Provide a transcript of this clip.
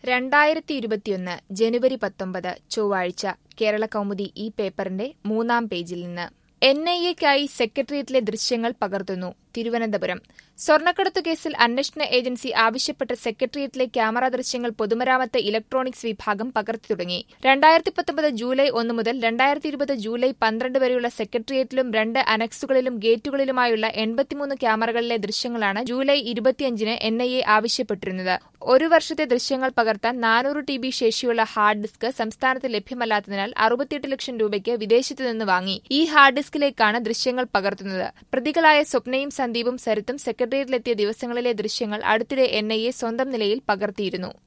രണ്ടായിരത്തി ഇരുപത്തിയൊന്ന് ജനുവരി പത്തൊമ്പത് ചൊവ്വാഴ്ച കേരള കൗമുദി ഈ പേപ്പറിന്റെ മൂന്നാം പേജിൽ നിന്ന് എൻ ഐ എക്കായി സെക്രട്ടേറിയറ്റിലെ ദൃശ്യങ്ങൾ പകർത്തുന്നു തിരുവനന്തപുരം സ്വർണ്ണക്കടത്തു കേസിൽ അന്വേഷണ ഏജൻസി ആവശ്യപ്പെട്ട സെക്രട്ടേറിയറ്റിലെ ക്യാമറ ദൃശ്യങ്ങൾ പൊതുമരാമത്ത് ഇലക്ട്രോണിക്സ് വിഭാഗം പകർത്തി തുടങ്ങി രണ്ടായിരത്തി പത്തൊമ്പത് ജൂലൈ ഒന്ന് മുതൽ രണ്ടായിരത്തി ഇരുപത് ജൂലൈ പന്ത്രണ്ട് വരെയുള്ള സെക്രട്ടേറിയറ്റിലും രണ്ട് അനക്സുകളിലും ഗേറ്റുകളിലുമായുള്ള എൺപത്തിമൂന്ന് ക്യാമറകളിലെ ദൃശ്യങ്ങളാണ് ജൂലൈ ഇരുപത്തിയഞ്ചിന് എൻ ഐ എ ആവശ്യപ്പെട്ടിരുന്നത് ഒരു വർഷത്തെ ദൃശ്യങ്ങൾ പകർത്താൻ നാനൂറ് ടി ബി ശേഷിയുള്ള ഹാർഡ് ഡിസ്ക് സംസ്ഥാനത്ത് ലഭ്യമല്ലാത്തതിനാൽ അറുപത്തിയെട്ട് ലക്ഷം രൂപയ്ക്ക് വിദേശത്തു നിന്ന് വാങ്ങി ഈ ഹാർഡ് ഡിസ്കിലേക്കാണ് ദൃശ്യങ്ങൾ പകർത്തുന്നത് പ്രതികളായ സ്വപ്നയും സന്ദീപും സരിത്തും സെക്രട്ടേറിയറ്റിലെത്തിയ ദിവസങ്ങളിലെ ദൃശ്യങ്ങൾ അടുത്തിടെ എൻ ഐ എ സ്വന്തം നിലയിൽ പകർത്തിയിരുന്നു